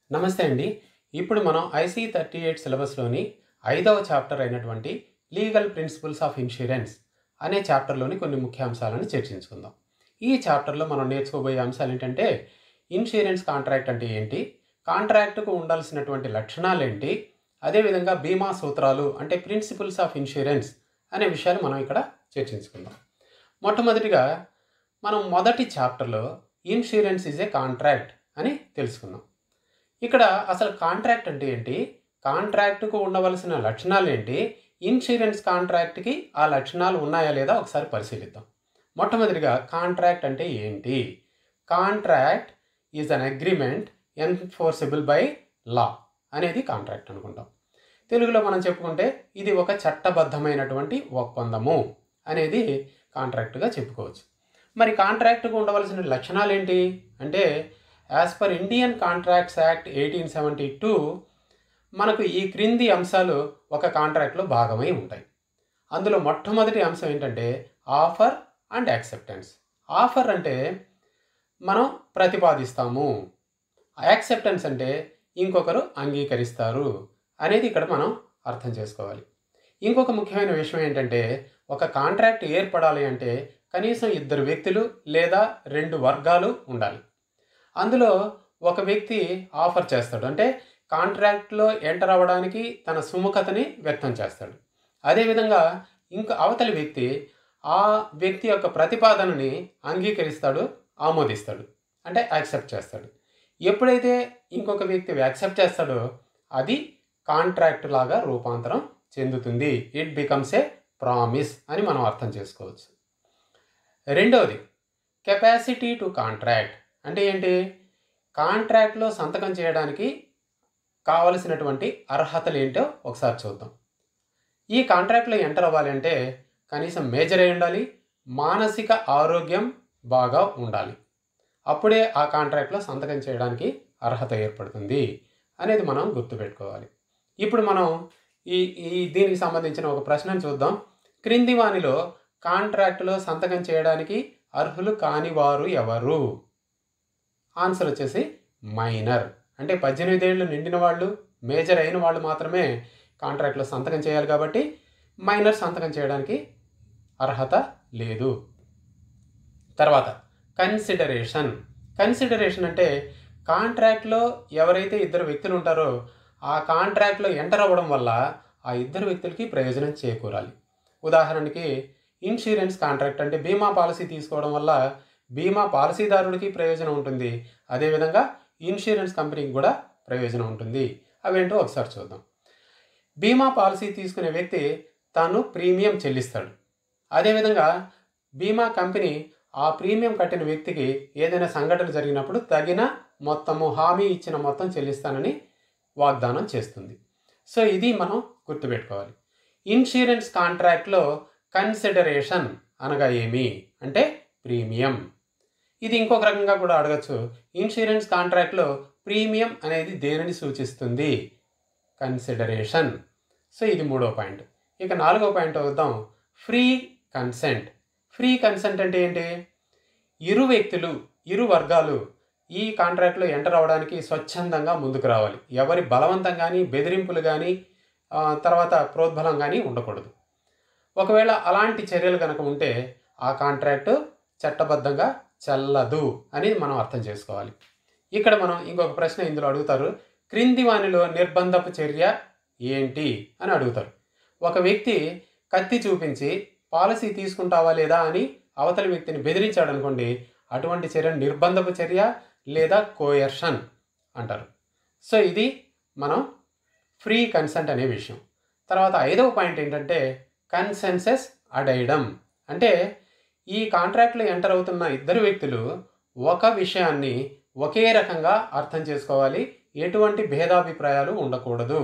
నమస్తే అండి ఇప్పుడు మనం ఐసీ థర్టీ ఎయిట్ సిలబస్లోని ఐదవ చాప్టర్ అయినటువంటి లీగల్ ప్రిన్సిపల్స్ ఆఫ్ ఇన్సూరెన్స్ అనే చాప్టర్లోని కొన్ని ముఖ్య అంశాలను చర్చించుకుందాం ఈ చాప్టర్లో మనం నేర్చుకోబోయే అంశాలు ఏంటంటే ఇన్సూరెన్స్ కాంట్రాక్ట్ అంటే ఏంటి కాంట్రాక్టుకు ఉండాల్సినటువంటి లక్షణాలు ఏంటి అదేవిధంగా బీమా సూత్రాలు అంటే ప్రిన్సిపల్స్ ఆఫ్ ఇన్సూరెన్స్ అనే విషయాలు మనం ఇక్కడ చర్చించుకుందాం మొట్టమొదటిగా మనం మొదటి చాప్టర్లో ఇన్సూరెన్స్ ఈజ్ ఏ కాంట్రాక్ట్ అని తెలుసుకుందాం ఇక్కడ అసలు కాంట్రాక్ట్ అంటే ఏంటి కాంట్రాక్టుకు ఉండవలసిన లక్షణాలు ఏంటి ఇన్సూరెన్స్ కాంట్రాక్ట్కి ఆ లక్షణాలు ఉన్నాయా లేదా ఒకసారి పరిశీలిద్దాం మొట్టమొదటిగా కాంట్రాక్ట్ అంటే ఏంటి contract is an agreement enforceable by law అనేది కాంట్రాక్ట్ అనుకుంటాం తెలుగులో మనం చెప్పుకుంటే ఇది ఒక చట్టబద్ధమైనటువంటి ఒప్పందము అనేది కాంట్రాక్ట్గా చెప్పుకోవచ్చు మరి కాంట్రాక్ట్కు ఉండవలసిన లక్షణాలు ఏంటి అంటే as per Indian contracts act eighteen seventy two మనకు ఈ క్రింది అంశాలు ఒక కాంట్రాక్ట్లో భాగమై ఉంటాయి అందులో మొట్టమొదటి అంశం ఏంటంటే ఆఫర్ అండ్ యాక్సెప్టెన్స్ ఆఫర్ అంటే మనం ప్రతిపాదిస్తాము యాక్సెప్టెన్స్ అంటే ఇంకొకరు అంగీకరిస్తారు అనేది ఇక్కడ మనం అర్థం చేసుకోవాలి ఇంకొక ముఖ్యమైన విషయం ఏంటంటే ఒక కాంట్రాక్ట్ ఏర్పడాలి అంటే కనీసం ఇద్దరు వ్యక్తులు లేదా రెండు వర్గాలు ఉండాలి అందులో ఒక వ్యక్తి ఆఫర్ చేస్తాడు అంటే కాంట్రాక్ట్లో ఎంటర్ అవ్వడానికి తన సుముఖతని వ్యక్తం చేస్తాడు అదేవిధంగా ఇంక అవతలి వ్యక్తి ఆ వ్యక్తి యొక్క ప్రతిపాదనని అంగీకరిస్తాడు ఆమోదిస్తాడు అంటే యాక్సెప్ట్ చేస్తాడు ఎప్పుడైతే ఇంకొక వ్యక్తి యాక్సెప్ట్ చేస్తాడో అది కాంట్రాక్ట్ లాగా రూపాంతరం చెందుతుంది ఇట్ బికమ్స్ ఏ ప్రామిస్ అని మనం అర్థం చేసుకోవచ్చు రెండవది కెపాసిటీ టు కాంట్రాక్ట్ అంటే ఏంటి కాంట్రాక్ట్లో సంతకం చేయడానికి కావలసినటువంటి అర్హతలు ఏంటో ఒకసారి చూద్దాం ఈ కాంట్రాక్ట్లో ఎంటర్ అవ్వాలంటే కనీసం మేజర్ అయి ఉండాలి మానసిక ఆరోగ్యం బాగా ఉండాలి అప్పుడే ఆ కాంట్రాక్ట్లో సంతకం చేయడానికి అర్హత ఏర్పడుతుంది అనేది మనం గుర్తుపెట్టుకోవాలి ఇప్పుడు మనం ఈ ఈ దీనికి సంబంధించిన ఒక ప్రశ్నను చూద్దాం క్రింది వానిలో కాంట్రాక్ట్లో సంతకం చేయడానికి అర్హులు కాని వారు ఎవరు ఆన్సర్ వచ్చేసి మైనర్ అంటే పద్దెనిమిది ఏళ్ళు నిండిన వాళ్ళు మేజర్ అయిన వాళ్ళు మాత్రమే కాంట్రాక్ట్లో సంతకం చేయాలి కాబట్టి మైనర్ సంతకం చేయడానికి అర్హత లేదు తర్వాత కన్సిడరేషన్ కన్సిడరేషన్ అంటే కాంట్రాక్ట్లో ఎవరైతే ఇద్దరు వ్యక్తులు ఉంటారో ఆ కాంట్రాక్ట్లో ఎంటర్ అవ్వడం వల్ల ఆ ఇద్దరు వ్యక్తులకి ప్రయోజనం చేకూరాలి ఉదాహరణకి ఇన్సూరెన్స్ కాంట్రాక్ట్ అంటే బీమా పాలసీ తీసుకోవడం వల్ల బీమా పాలసీదారుడికి ప్రయోజనం ఉంటుంది అదేవిధంగా ఇన్సూరెన్స్ కంపెనీకి కూడా ప్రయోజనం ఉంటుంది అవేంటో ఒకసారి చూద్దాం బీమా పాలసీ తీసుకునే వ్యక్తి తాను ప్రీమియం చెల్లిస్తాడు అదేవిధంగా బీమా కంపెనీ ఆ ప్రీమియం కట్టిన వ్యక్తికి ఏదైనా సంఘటన జరిగినప్పుడు తగిన మొత్తము హామీ ఇచ్చిన మొత్తం చెల్లిస్తానని వాగ్దానం చేస్తుంది సో ఇది మనం గుర్తుపెట్టుకోవాలి ఇన్సూరెన్స్ కాంట్రాక్ట్లో కన్సిడరేషన్ అనగా ఏమి అంటే ప్రీమియం ఇది ఇంకొక రకంగా కూడా అడగచ్చు ఇన్సూరెన్స్ కాంట్రాక్ట్లో ప్రీమియం అనేది దేనిని సూచిస్తుంది కన్సిడరేషన్ సో ఇది మూడో పాయింట్ ఇక నాలుగో పాయింట్ అవుతాం ఫ్రీ కన్సెంట్ ఫ్రీ కన్సెంట్ అంటే ఏంటి ఇరు వ్యక్తులు ఇరు వర్గాలు ఈ కాంట్రాక్ట్లో ఎంటర్ అవ్వడానికి స్వచ్ఛందంగా ముందుకు రావాలి ఎవరి బలవంతం కానీ బెదిరింపులు కానీ తర్వాత ప్రోద్బలం కానీ ఉండకూడదు ఒకవేళ అలాంటి చర్యలు కనుక ఉంటే ఆ కాంట్రాక్ట్ చట్టబద్ధంగా చెల్లదు అనేది మనం అర్థం చేసుకోవాలి ఇక్కడ మనం ఇంకొక ప్రశ్న ఇందులో అడుగుతారు క్రింది వానిలో నిర్బంధపు చర్య ఏంటి అని అడుగుతారు ఒక వ్యక్తి కత్తి చూపించి పాలసీ తీసుకుంటావా లేదా అని అవతలి వ్యక్తిని బెదిరించాడు అనుకోండి అటువంటి చర్య నిర్బంధపు చర్య లేదా కోయర్షన్ అంటారు సో ఇది మనం ఫ్రీ కన్సెంట్ అనే విషయం తర్వాత ఐదవ పాయింట్ ఏంటంటే కన్సెన్సెస్ అడైడం అంటే ఈ కాంట్రాక్ట్లో ఎంటర్ అవుతున్న ఇద్దరు వ్యక్తులు ఒక విషయాన్ని ఒకే రకంగా అర్థం చేసుకోవాలి ఎటువంటి భేదాభిప్రాయాలు ఉండకూడదు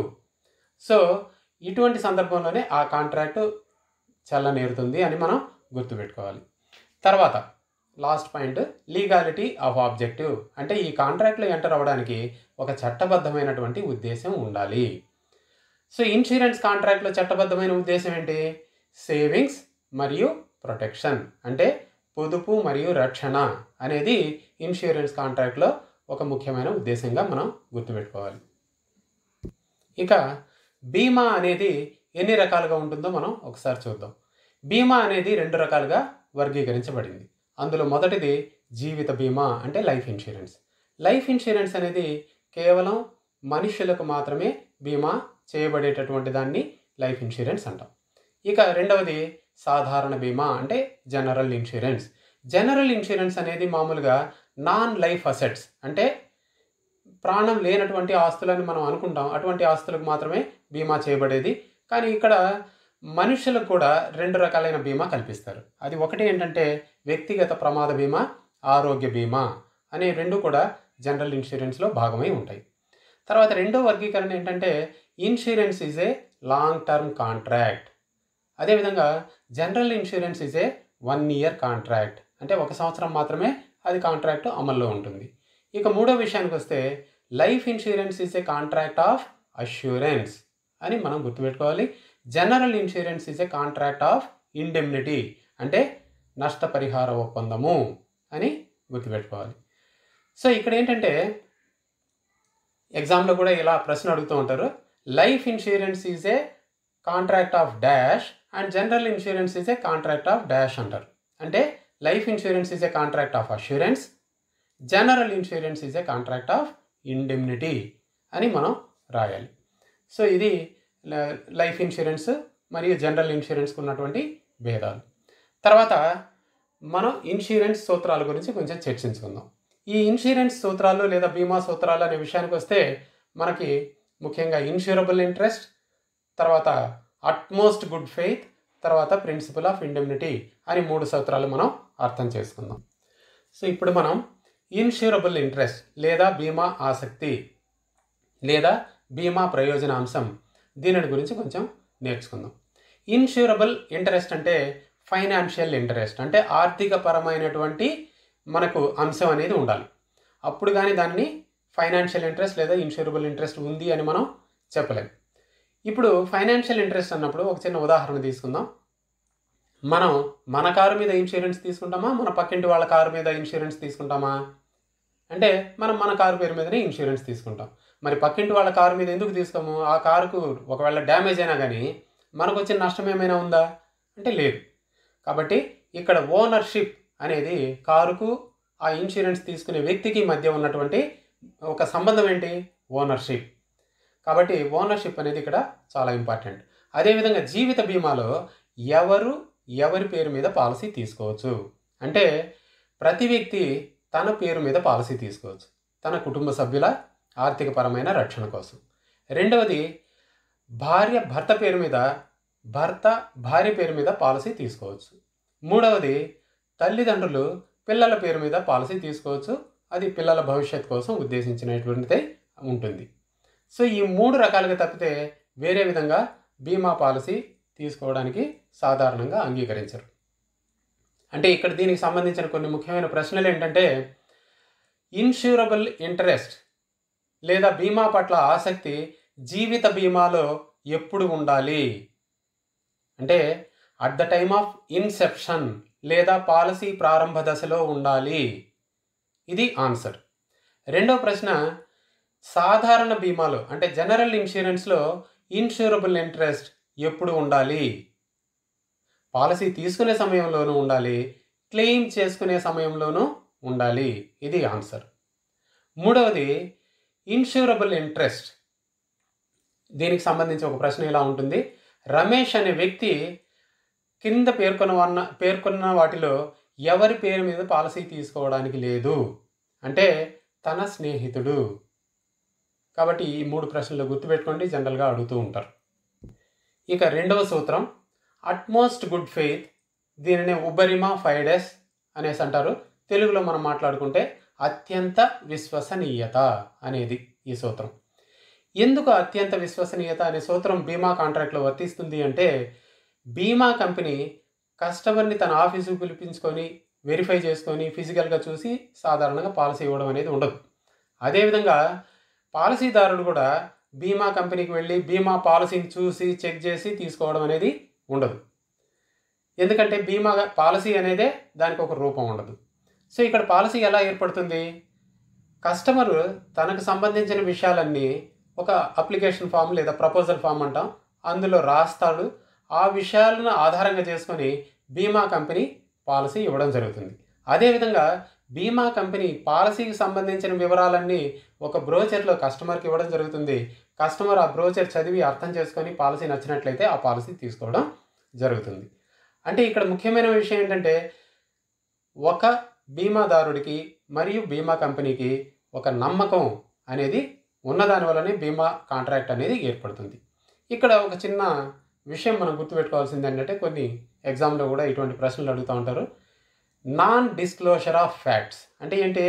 సో ఇటువంటి సందర్భంలోనే ఆ కాంట్రాక్ట్ చల్లనేరుతుంది అని మనం గుర్తుపెట్టుకోవాలి తర్వాత last point legality of objective అంటే ఈ కాంట్రాక్ట్లో ఎంటర్ అవ్వడానికి ఒక చట్టబద్ధమైనటువంటి ఉద్దేశం ఉండాలి సో ఇన్సూరెన్స్ కాంట్రాక్ట్లో చట్టబద్ధమైన ఉద్దేశం ఏంటి సేవింగ్స్ మరియు ప్రొటెక్షన్ అంటే పొదుపు మరియు రక్షణ అనేది ఇన్సూరెన్స్ కాంట్రాక్ట్లో ఒక ముఖ్యమైన ఉద్దేశంగా మనం గుర్తుపెట్టుకోవాలి ఇక బీమా అనేది ఎన్ని రకాలుగా ఉంటుందో మనం ఒకసారి చూద్దాం బీమా అనేది రెండు రకాలుగా వర్గీకరించబడింది అందులో మొదటిది జీవిత బీమా అంటే లైఫ్ ఇన్సూరెన్స్ లైఫ్ ఇన్సూరెన్స్ అనేది కేవలం మనుషులకు మాత్రమే బీమా చేయబడేటటువంటి దాన్ని లైఫ్ ఇన్సూరెన్స్ అంటాం ఇక రెండవది సాధారణ బీమా అంటే జనరల్ ఇన్సూరెన్స్ జనరల్ ఇన్సూరెన్స్ అనేది మామూలుగా నాన్ లైఫ్ అసెట్స్ అంటే ప్రాణం లేనటువంటి ఆస్తులని మనం అనుకుంటాం అటువంటి ఆస్తులకు మాత్రమే బీమా చేయబడేది కానీ ఇక్కడ మనుషులకు కూడా రెండు రకాలైన బీమా కల్పిస్తారు అది ఒకటి ఏంటంటే వ్యక్తిగత ప్రమాద బీమా ఆరోగ్య బీమా అనే రెండు కూడా జనరల్ ఇన్సూరెన్స్లో భాగమై ఉంటాయి తర్వాత రెండో వర్గీకరణ ఏంటంటే insurance is a long term contract అదేవిధంగా general insurance is a one year contract అంటే ఒక సంవత్సరం మాత్రమే అది కాంట్రాక్ట్ అమల్లో ఉంటుంది ఇక మూడో విషయానికి వస్తే life insurance is a contract of assurance అని మనం గుర్తుపెట్టుకోవాలి general insurance is a contract of indemnity అంటే నష్టపరిహార ఒప్పందము అని గుర్తుపెట్టుకోవాలి సో ఇక్కడ ఏంటంటే ఎగ్జామ్లో కూడా ఇలా ప్రశ్న అడుగుతూ ఉంటారు life insurance is a contract of dash and general insurance is a contract of dash అంటారు అంటే life insurance is a contract of assurance general insurance is a contract of indemnity అని మనం రాయాలి సో ఇది లైఫ్ ఇన్సూరెన్స్ మరియు general ఇన్సూరెన్స్కి ఉన్నటువంటి భేదాలు తర్వాత మనం ఇన్సూరెన్స్ సూత్రాల గురించి కొంచెం చర్చించుకుందాం ఈ ఇన్సూరెన్స్ సూత్రాలు లేదా బీమా సూత్రాలు అనే విషయానికి వస్తే మనకి ముఖ్యంగా ఇన్సూరబుల్ ఇంట్రెస్ట్ తర్వాత అట్మోస్ట్ గుడ్ ఫెయిత్ తర్వాత ప్రిన్సిపల్ ఆఫ్ ఇండెమ్నిటీ అని మూడు సూత్రాలు మనం అర్థం చేసుకుందాం సో ఇప్పుడు మనం ఇన్సూరబుల్ ఇంట్రెస్ట్ లేదా బీమా ఆసక్తి లేదా బీమా ప్రయోజనాంశం దీనిని గురించి కొంచెం నేర్చుకుందాం ఇన్సూరబుల్ ఇంట్రెస్ట్ అంటే ఫైనాన్షియల్ ఇంట్రెస్ట్ అంటే ఆర్థిక పరమైనటువంటి మనకు అంశం అనేది ఉండాలి అప్పుడు కానీ దాన్ని ఫైనాన్షియల్ ఇంట్రెస్ట్ లేదా ఇన్సూరబుల్ ఇంట్రెస్ట్ ఉంది అని మనం చెప్పలేం ఇప్పుడు ఫైనాన్షియల్ ఇంట్రెస్ట్ అన్నప్పుడు ఒక చిన్న ఉదాహరణ తీసుకుందాం మనం మన కారు మీద ఇన్సూరెన్స్ తీసుకుంటామా మన పక్కింటి వాళ్ళ కారు మీద ఇన్సూరెన్స్ తీసుకుంటామా అంటే మనం మన కారు పేరు మీదనే ఇన్సూరెన్స్ తీసుకుంటాం మరి పక్కింటి వాళ్ళ కారు మీద ఎందుకు తీసుకోము ఆ కారుకు ఒకవేళ డ్యామేజ్ అయినా కానీ మనకు వచ్చిన నష్టం ఏమైనా ఉందా అంటే లేదు కాబట్టి ఇక్కడ ఓనర్షిప్ అనేది కారుకు ఆ ఇన్సూరెన్స్ తీసుకునే వ్యక్తికి మధ్య ఉన్నటువంటి ఒక సంబంధం ఏంటి ఓనర్షిప్ కాబట్టి ఓనర్షిప్ అనేది ఇక్కడ చాలా ఇంపార్టెంట్ అదేవిధంగా జీవిత బీమాలో ఎవరు ఎవరి పేరు మీద పాలసీ తీసుకోవచ్చు అంటే ప్రతి వ్యక్తి తన పేరు మీద పాలసీ తీసుకోవచ్చు తన కుటుంబ సభ్యుల ఆర్థికపరమైన రక్షణ కోసం రెండవది భార్య భర్త పేరు మీద భర్త భార్య పేరు మీద పాలసీ తీసుకోవచ్చు మూడవది తల్లిదండ్రులు పిల్లల పేరు మీద పాలసీ తీసుకోవచ్చు అది పిల్లల భవిష్యత్ కోసం ఉద్దేశించినటువంటిదే ఉంటుంది సో ఈ మూడు రకాలుగా తప్పితే వేరే విధంగా బీమా పాలసీ తీసుకోవడానికి సాధారణంగా అంగీకరించరు అంటే ఇక్కడ దీనికి సంబంధించిన కొన్ని ముఖ్యమైన ప్రశ్నలు ఏంటంటే ఇన్సూరబుల్ ఇంట్రెస్ట్ లేదా బీమా పట్ల ఆసక్తి జీవిత బీమాలో ఎప్పుడు ఉండాలి అంటే at the time of inception లేదా పాలసీ ప్రారంభ దశలో ఉండాలి ఇది ఆన్సర్ రెండో ప్రశ్న సాధారణ బీమాలో అంటే జనరల్ ఇన్సూరెన్స్లో ఇన్సూరబుల్ ఇంట్రెస్ట్ ఎప్పుడు ఉండాలి పాలసీ తీసుకునే సమయంలోనూ ఉండాలి క్లెయిమ్ చేసుకునే సమయంలోనూ ఉండాలి ఇది ఆన్సర్ మూడవది ఇన్సూరబుల్ ఇంట్రెస్ట్ దీనికి సంబంధించి ఒక ప్రశ్న ఇలా ఉంటుంది రమేష్ అనే వ్యక్తి కింద పేర్కొన్న వన్న పేర్కొన్న వాటిలో ఎవరి పేరు మీద పాలసీ తీసుకోవడానికి లేదు అంటే తన స్నేహితుడు కాబట్టి ఈ మూడు ప్రశ్నలు గుర్తుపెట్టుకోండి జనరల్గా అడుగుతూ ఉంటారు ఇక రెండవ సూత్రం అట్మోస్ట్ గుడ్ ఫెయిత్ దీనిని ఉబరిమా ఫైడెస్ అనేసి అంటారు తెలుగులో మనం మాట్లాడుకుంటే అత్యంత విశ్వసనీయత అనేది ఈ సూత్రం ఎందుకు అత్యంత విశ్వసనీయత అనే సూత్రం బీమా కాంట్రాక్ట్లో వర్తిస్తుంది అంటే బీమా కంపెనీ కస్టమర్ని తన ఆఫీసుకు పిలిపించుకొని వెరిఫై చేసుకొని ఫిజికల్గా చూసి సాధారణంగా పాలసీ ఇవ్వడం అనేది ఉండదు అదేవిధంగా పాలసీదారుడు కూడా బీమా కంపెనీకి వెళ్ళి బీమా పాలసీని చూసి చెక్ చేసి తీసుకోవడం అనేది ఉండదు ఎందుకంటే బీమా పాలసీ అనేదే దానికి ఒక రూపం ఉండదు సో ఇక్కడ పాలసీ ఎలా ఏర్పడుతుంది కస్టమర్ తనకు సంబంధించిన విషయాలన్నీ ఒక అప్లికేషన్ ఫామ్ లేదా ప్రపోజల్ ఫామ్ అంటాం అందులో రాస్తాడు ఆ విషయాలను ఆధారంగా చేసుకొని బీమా కంపెనీ పాలసీ ఇవ్వడం జరుగుతుంది అదేవిధంగా బీమా కంపెనీ పాలసీకి సంబంధించిన వివరాలన్నీ ఒక బ్రోచర్లో కస్టమర్కి ఇవ్వడం జరుగుతుంది కస్టమర్ ఆ బ్రోచర్ చదివి అర్థం చేసుకొని పాలసీ నచ్చినట్లయితే ఆ పాలసీ తీసుకోవడం జరుగుతుంది అంటే ఇక్కడ ముఖ్యమైన విషయం ఏంటంటే ఒక బీమాదారుడికి మరియు బీమా కంపెనీకి ఒక నమ్మకం అనేది ఉన్నదాని వల్లనే బీమా కాంట్రాక్ట్ అనేది ఏర్పడుతుంది ఇక్కడ ఒక చిన్న విషయం మనం గుర్తుపెట్టుకోవాల్సింది ఏంటంటే కొన్ని ఎగ్జామ్లో కూడా ఇటువంటి ప్రశ్నలు అడుగుతూ ఉంటారు నాన్ డిస్క్లోజర్ ఆఫ్ ఫ్యాక్ట్స్ అంటే ఏంటి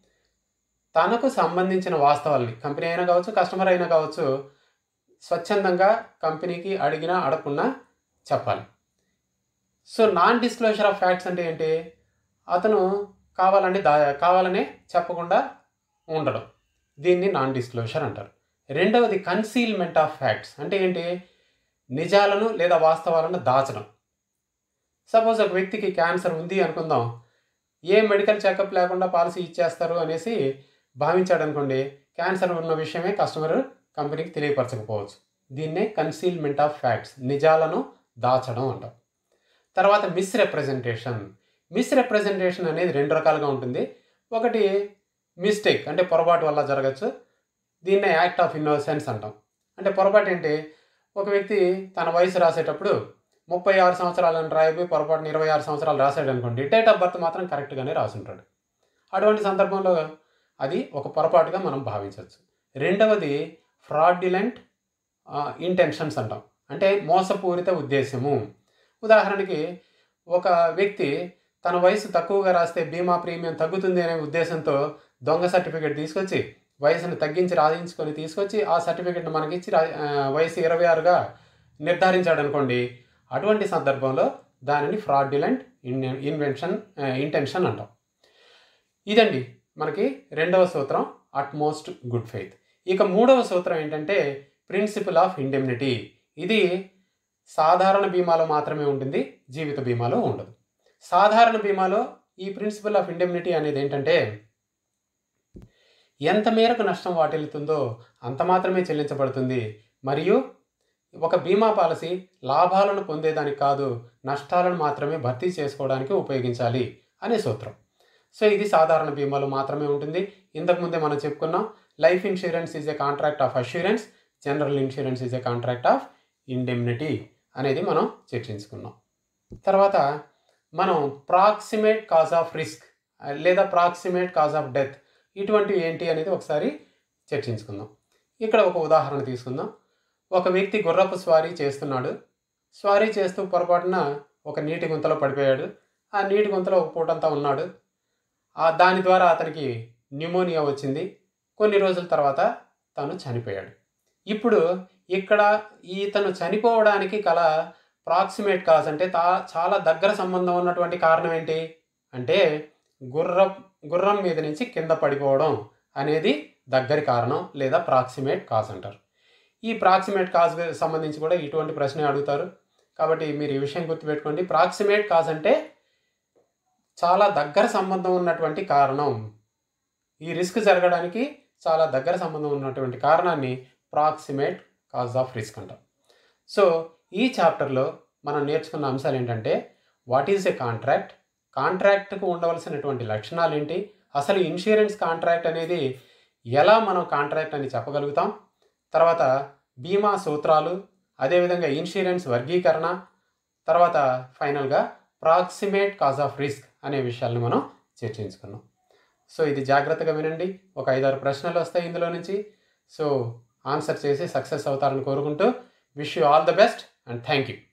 తనకు సంబంధించిన వాస్తవాల్ని కంపెనీ అయినా కావచ్చు కస్టమర్ అయినా కావచ్చు స్వచ్ఛందంగా కంపెనీకి అడిగినా అడగకుండా చెప్పాలి so non disclosure of facts అంటే ఏంటి అతను కావాలని దా కావాలనే చెప్పకుండా ఉండడం దీన్ని నాన్ డిస్క్లోజర్ అంటారు రెండవది కన్సీల్మెంట్ ఆఫ్ ఫ్యాక్ట్స్ అంటే ఏంటి నిజాలను లేదా వాస్తవాలను దాచడం సపోజ్ ఒక వ్యక్తికి క్యాన్సర్ ఉంది అనుకుందాం ఏ మెడికల్ చెకప్ లేకుండా పాలసీ ఇచ్చేస్తారు అనేసి భావించాడు అనుకోండి క్యాన్సర్ ఉన్న విషయమే కస్టమర్ కంపెనీకి తెలియపరచకపోవచ్చు దీన్నే కన్సీల్మెంట్ ఆఫ్ ఫ్యాక్ట్స్ నిజాలను దాచడం అంటాం తర్వాత మిస్రిప్రజెంటేషన్ మిస్రిప్రజెంటేషన్ అనేది రెండు రకాలుగా ఉంటుంది ఒకటి మిస్టేక్ అంటే పొరపాటు వల్ల జరగచ్చు దీన్నే యాక్ట్ ఆఫ్ ఇన్నోసెన్స్ అంటాం అంటే పొరపాటు ఏంటి ఒక వ్యక్తి తన వయసు రాసేటప్పుడు ముప్పై ఆరు సంవత్సరాలను రాయిపోయి పొరపాటున ఇరవై ఆరు సంవత్సరాలు రాశాడు అనుకోండి డేట్ ఆఫ్ బర్త్ మాత్రం కరెక్ట్గానే రాసుంటాడు అటువంటి సందర్భంలో అది ఒక పొరపాటుగా మనం భావించవచ్చు రెండవది ఫ్రాడ్యులెంట్ ఇంటెన్షన్స్ అంటాం అంటే మోసపూరిత ఉద్దేశము ఉదాహరణకి ఒక వ్యక్తి తన వయసు తక్కువగా రాస్తే బీమా ప్రీమియం తగ్గుతుంది అనే ఉద్దేశంతో దొంగ సర్టిఫికేట్ తీసుకొచ్చి వయసును తగ్గించి రాయించుకొని తీసుకొచ్చి ఆ సర్టిఫికేట్ని మనకిచ్చి రా ఆ, వయసు ఇరవై ఆరుగా నిర్ధారించాడు అనుకోండి అటువంటి సందర్భంలో దానిని ఫ్రాడ్యులెంట్ ఇన్ ఇన్వెన్షన్ ఇంటెన్షన్ అంటాం ఇదండి మనకి రెండవ సూత్రం అట్మోస్ట్ గుడ్ ఫెయిత్ ఇక మూడవ సూత్రం ఏంటంటే ప్రిన్సిపల్ ఆఫ్ ఇండెమ్నిటీ ఇది సాధారణ బీమాలో మాత్రమే ఉంటుంది జీవిత బీమాలో ఉండదు సాధారణ బీమాలో ఈ ప్రిన్సిపల్ ఆఫ్ ఇండెమ్నిటీ అనేది ఏంటంటే ఎంత మేరకు నష్టం వాటిల్లుతుందో అంత మాత్రమే చెల్లించబడుతుంది మరియు ఒక బీమా పాలసీ లాభాలను పొందేదానికి కాదు నష్టాలను మాత్రమే భర్తీ చేసుకోవడానికి ఉపయోగించాలి అనే సూత్రం సో ఇది సాధారణ బీమాలో మాత్రమే ఉంటుంది ఇంతకుముందే మనం చెప్పుకున్నాం life insurance is a contract of assurance general insurance is a contract of indemnity అనేది మనం చర్చించుకున్నాం తర్వాత మనం ప్రాక్సిమేట్ కాజ్ ఆఫ్ రిస్క్ లేదా ప్రాక్సిమేట్ కాజ్ ఆఫ్ డెత్ ఇటువంటివి ఏంటి అనేది ఒకసారి చర్చించుకుందాం ఇక్కడ ఒక ఉదాహరణ తీసుకుందాం ఒక వ్యక్తి గుర్రపు స్వారీ చేస్తున్నాడు స్వారీ చేస్తూ పొరపాటున ఒక నీటి గుంతలో పడిపోయాడు ఆ నీటి గుంతలో ఒక పూటంతా ఉన్నాడు ఆ దాని ద్వారా అతనికి న్యూమోనియా వచ్చింది కొన్ని రోజుల తర్వాత తను చనిపోయాడు ఇప్పుడు ఇక్కడ ఈతను చనిపోవడానికి కల ప్రాక్సిమేట్ కాజ్ అంటే తా చాలా దగ్గర సంబంధం ఉన్నటువంటి కారణం ఏంటి అంటే గుర్రం గుర్రం మీద నుంచి కింద పడిపోవడం అనేది దగ్గరి కారణం లేదా ప్రాక్సిమేట్ కాజ్ అంటారు ఈ ప్రాక్సిమేట్ కాజ్ సంబంధించి కూడా ఇటువంటి ప్రశ్న అడుగుతారు కాబట్టి మీరు ఈ విషయం గుర్తుపెట్టుకోండి ప్రాక్సిమేట్ కాజ్ అంటే చాలా దగ్గర సంబంధం ఉన్నటువంటి కారణం ఈ రిస్క్ జరగడానికి చాలా దగ్గర సంబంధం ఉన్నటువంటి కారణాన్ని ప్రాక్సిమేట్ కాజ్ ఆఫ్ రిస్క్ అంటాం సో ఈ చాప్టర్లో మనం నేర్చుకున్న అంశాలు ఏంటంటే వాట్ ఈజ్ ఎ కాంట్రాక్ట్ కాంట్రాక్ట్కు ఉండవలసినటువంటి లక్షణాలు ఏంటి అసలు ఇన్సూరెన్స్ కాంట్రాక్ట్ అనేది ఎలా మనం కాంట్రాక్ట్ అని చెప్పగలుగుతాం తర్వాత బీమా సూత్రాలు అదేవిధంగా ఇన్సూరెన్స్ వర్గీకరణ తర్వాత ఫైనల్గా ప్రాక్సిమేట్ కాజ్ ఆఫ్ రిస్క్ అనే విషయాలను మనం చర్చించుకున్నాం సో ఇది జాగ్రత్తగా వినండి ఒక ఐదారు ప్రశ్నలు వస్తాయి ఇందులో నుంచి సో ఆన్సర్ చేసి సక్సెస్ అవుతారని కోరుకుంటూ wish you all the best and thank you